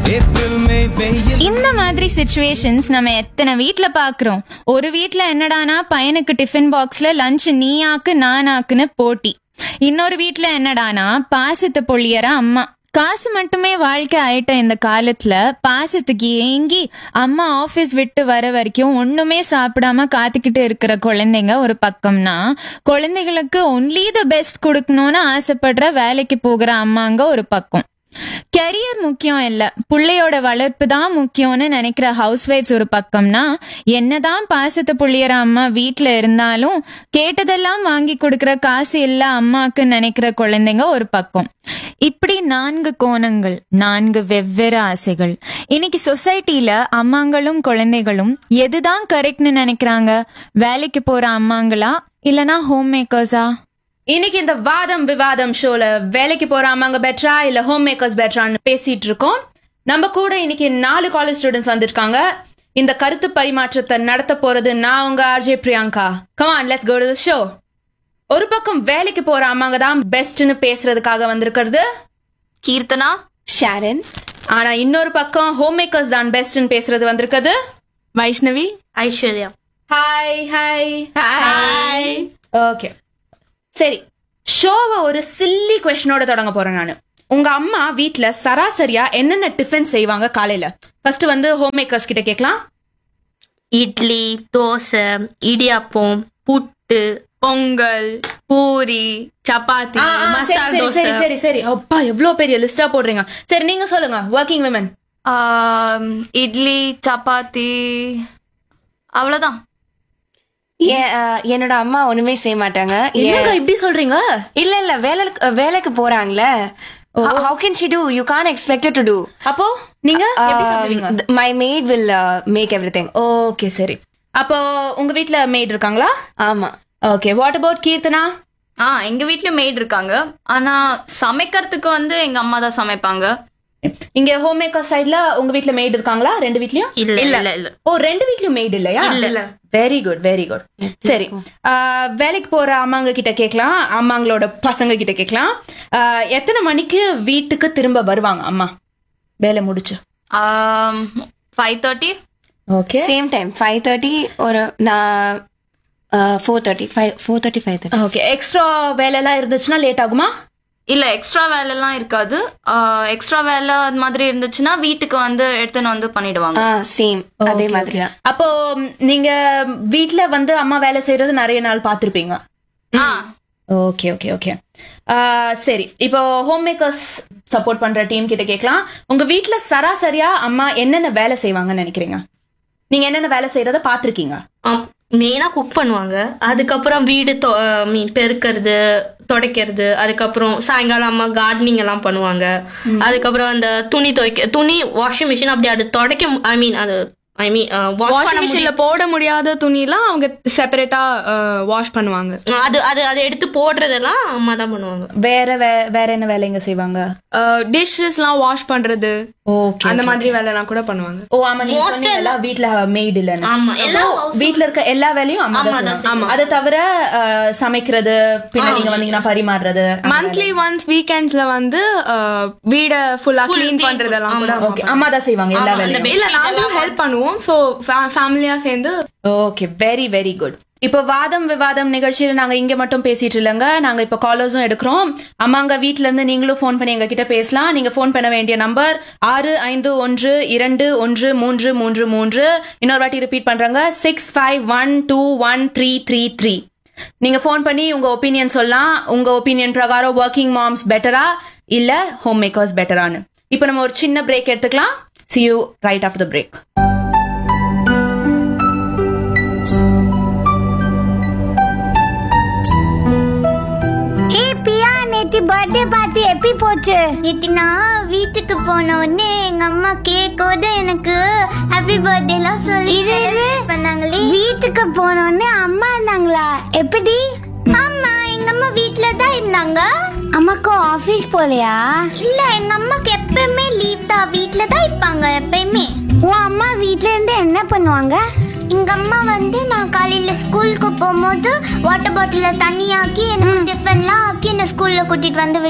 April May வெயில் இந்த மாதிரி சுச்சுவேஷன்ஸ் நம்ம எத்தனை வீட்ல பாக்குறோம் ஒரு வீட்ல என்னடானா பையனுக்கு டிஃபன் பாக்ஸ்ல லஞ்ச் நீ ஆக்கு நான் ஆக்குன்னு போட்டி இன்னொரு வீட்ல என்னடானா பாசத்தை பொழியற அம்மா காசு மட்டுமே வாழ்க்கை ஆயிட்ட இந்த காலத்துல பாசத்துக்கு ஏங்கி அம்மா ஆபீஸ் விட்டு வர வரைக்கும் ஒண்ணுமே சாப்பிடாம காத்துக்கிட்டு இருக்கிற குழந்தைங்க ஒரு பக்கம்னா குழந்தைகளுக்கு ஒன்லி த பெஸ்ட் கொடுக்கணும்னு ஆசைப்படுற வேலைக்கு போகிற அம்மாங்க ஒரு பக்கம் கெரியர் முக்கியம் இல்ல புள்ளையோட வளர்ப்பு தான் முக்கியம்னு நினைக்கிற ஹவுஸ் ஒய்ஃப்ஸ் ஒரு பக்கம்னா என்னதான் பாசத்தை புள்ளியற அம்மா வீட்ல இருந்தாலும் கேட்டதெல்லாம் வாங்கி கொடுக்கிற காசு இல்ல அம்மாக்கு நினைக்கிற குழந்தைங்க ஒரு பக்கம் இப்படி நான்கு கோணங்கள் நான்கு வெவ்வேறு ஆசைகள் இன்னைக்கு சொசைட்டில அம்மாங்களும் குழந்தைகளும் எதுதான் கரெக்ட்னு நினைக்கிறாங்க வேலைக்கு போற அம்மாங்களா இல்லனா ஹோம் மேக்கர்ஸா இன்னைக்கு இந்த வாதம் விவாதம் ஷோல வேலைக்கு போற அம்மாங்க பெட்டரா இல்ல ஹோம் மேக்கர்ஸ் பெட்டரான்னு பேசிட்டு இருக்கோம் நம்ம கூட இன்னைக்கு நாலு காலேஜ் ஸ்டூடெண்ட்ஸ் வந்திருக்காங்க இந்த கருத்து பரிமாற்றத்தை நடத்த போறது நான் உங்க RJ Priyanka come on let's go to show ஒரு பக்கம் வேலைக்கு போற அம்மாங்க தான் பெஸ்ட்னு பேசுறதுக்காக வந்திருக்கிறது கீர்த்தனா ஷாரன் ஆனா இன்னொரு பக்கம் ஹோம் மேக்கர்ஸ் தான் பெஸ்ட்னு பேசுறது வந்திருக்குது Vaishnavi Aishwarya hi hi hi okay சரி ஷோவை ஒரு சில்லி கொஸ்டினோட தொடங்க போறேன் நான் உங்க அம்மா வீட்ல சராசரியா என்னென்ன டிஃபன் செய்வாங்க காலையில ஃபர்ஸ்ட் வந்து ஹோம் மேக்கர்ஸ் கிட்ட கேட்கலாம் இட்லி தோசை இடியாப்பம் புட்டு பொங்கல் பூரி சப்பாத்தி ஆ, ஆ, சரி, மசால் சரி, தோசை. சரி சரி சரி அப்பா எவ்வளவு பெரிய லிஸ்டா போடுறீங்க சரி நீங்க சொல்லுங்க ஒர்க்கிங் விமன் ஆம், இட்லி சப்பாத்தி அவ்வளவுதான் ஏன், அஹ், என்னோட அம்மா ஒண்ணுமே செய்ய மாட்டாங்க ஏன்- என்னங்க இப்படி சொல்றீங்க இல்ல இல்ல வேலைக்கு வேலைக்கு போறாங்களே how can she do you can expect to do அப்போ நீங்க எப்படி சாப்பிடுவீங்க my maid will make everything okay சரி அப்போ உங்க வீட்ல மேட் இருக்காங்களா ஆமா ஓகே வாட் அபவுட் கீர்த்தனா ஆ எங்க வீட்லயும் மெய்ட் இருக்காங்க ஆனா சமைக்கிறதுக்கு வந்து எங்க அம்மா தான் சமைப்பாங்க இங்க ஹோம் மேக்கர் சைடுல உங்க வீட்ல மெய்ட் இருக்காங்களா ரெண்டு வீட்லயும் இல்ல இல்ல இல்ல ஓ ரெண்டு வீட்லயும் மெய்ட் இல்லையா இல்ல. வெரி குட் வெரி குட் சரி ஆஹ், வேலைக்கு போற அம்மாங்க கிட்ட கேட்கலாம் அம்மாங்களோட பசங்க கிட்ட கேட்கலாம் ஆஹ், எத்தனை மணிக்கு வீட்டுக்கு திரும்ப வருவாங்க அம்மா வேலை முடிச்சு five thirty okay same time five thirty ஒரு நான் four thirty five four thirty five thirty okay extra வேலை எல்லாம் இருந்துச்சுன்னா லேட் ஆகுமா இல்ல எக்ஸ்ட்ரா வேலை எல்லாம் இருக்காது எக்ஸ்ட்ரா வேலை அது மாதிரி இருந்துச்சுன்னா வீட்டுக்கு வந்து எடுத்துன்னு வந்து பண்ணிடுவாங்க ஆ சேம் அதே மாதிரி தான் அப்போ ம், நீங்க வீட்ல வந்து அம்மா வேலை செய்யறது நிறைய நாள் பார்த்திருப்பீங்க ஆ ஓகே ஓகே ஓகே சரி இப்போ ஹோம் மேக்கர்ஸ் சப்போர்ட் பண்ற டீம் கிட்ட கேட்கலாம் உங்க வீட்ல சராசரியா அம்மா என்னென்ன வேலை செய்வாங்கன்னு நினைக்கிறீங்க நீங்க என்னென்ன வேலை செய்யறத பாத்திருக்கீங்க மெயினா குக் பண்ணுவாங்க அதுக்கப்புறம் வீடு மீன் பெருக்கிறது துடைக்கிறது அதுக்கப்புறம் சாயங்காலம் அம்மா கார்டனிங் எல்லாம் பண்ணுவாங்க அதுக்கப்புறம் அந்த துணி துவைக்க துணி வாஷிங் மிஷின் அப்படி அது துடைக்க ஐ மீன் அது ஐ மீன் வாஷ் வாஷிங் மிஷின்ல போட முடியாத துணிலாம் அவங்க செப்பரேட்டா வாஷ் பண்ணுவாங்க அது அது அதை எடுத்து போடுறதெல்லாம் அம்மா தான் பண்ணுவாங்க வேற வே- வேற என்ன வேலைங்க செய்வாங்க டிஷ்ஷஸ்லாம் வாஷ் பண்றது ஓகே அந்த மாதிரி வேலைலாம் கூட பண்ணுவாங்க ஓ ஆமா நீங்க சொன்னீங்கல்ல வீட்ல மெய்ட் இல்லன்னு ஆமா, எல்லா So, வீட்ல இருக்க எல்லா வேலையும் அம்மா அம்மா தான் தான் செய்வாங்க. அதை தவிர அஹ், சமைக்கிறது பின்ன நீங்க வந்தீங்கன்னா பரிமாறுறது மந்த்லி ஒன்ஸ் வீக்கெண்ட்ஸ்ல வந்து அஹ், வீட ஃபுல்லா க்ளீன் பண்றதெல்லாம் கூட அம்மா ஓகே அம்மா தான் செய்வாங்க எல்லா ஆமா, அந்த வேலையும் இல்ல நாங்களும் ஹெல்ப் பண்ணுவோம் சோ ஃபேமிலியா சேர்ந்து ஓகே வெரி வெரி குட் இப்போ வாதம் விவாதம் நிகழ்ச்சியில நாங்க இங்க மட்டும் பேசிட்டு இல்லைங்க நாங்க இப்ப காலர்ஸும் எடுக்கிறோம் அம்மாங்க வீட்ல இருந்து நீங்களும் ஃபோன் பண்ணி எங்க கிட்ட பேசலாம் நீங்க ஃபோன் பண்ண வேண்டிய நம்பர் ஆறு ஐந்து ஒன்று இரண்டு ஒன்று மூன்று மூன்று மூன்று இன்னொரு வாட்டி ரிப்பீட் பண்றாங்க six five one two one three three three நீங்க ஃபோன் பண்ணி உங்க ஒப்பீனியன் சொல்லலாம் உங்க ஒப்பீனியன் பிரகாரம் ஒர்க்கிங் மாம்ஸ் பெட்டரா இல்ல ஹோம் மேக்கர்ஸ் பெட்டரான்னு இப்போ நம்ம ஒரு சின்ன பிரேக் எடுத்துக்கலாம் see you right of the break hey Piya நேத்தி பர்த்டே பார்ட்டி எப்படி போச்சு நேத்து நான் வீட்டுக்கு போன உடனே எங்க அம்மா கேக்கோட எனக்கு ஹாப்பி பர்த்டேலாம் சொல்லி இது இது? celebrate பண்ணாங்களே வீட்டுக்கு போனோடனே அம்மா இருந்தாங்களா எப்படி ஆமா எங்க அம்மா வீட்ல தான் இருந்தாங்க அம்மாக்கு ஆபீஸ் போலையா இல்ல எங்க அம்மாக்கு எப்பயுமே லீவ் தான் வீட்ல தான் இருப்பாங்க எப்பயுமே உன் அம்மா வீட்ல இருந்து என்ன பண்ணுவாங்க எங்க அம்மா வந்து நான் காலையில ஸ்கூலுக்கு போகும்போது வாட்டர் பாட்டில தண்ணி ஆக்கி எனக்கு டிஃபன்லாம் ஆக்கி என்ன ஸ்கூல்ல கூட்டிட்டு வந்து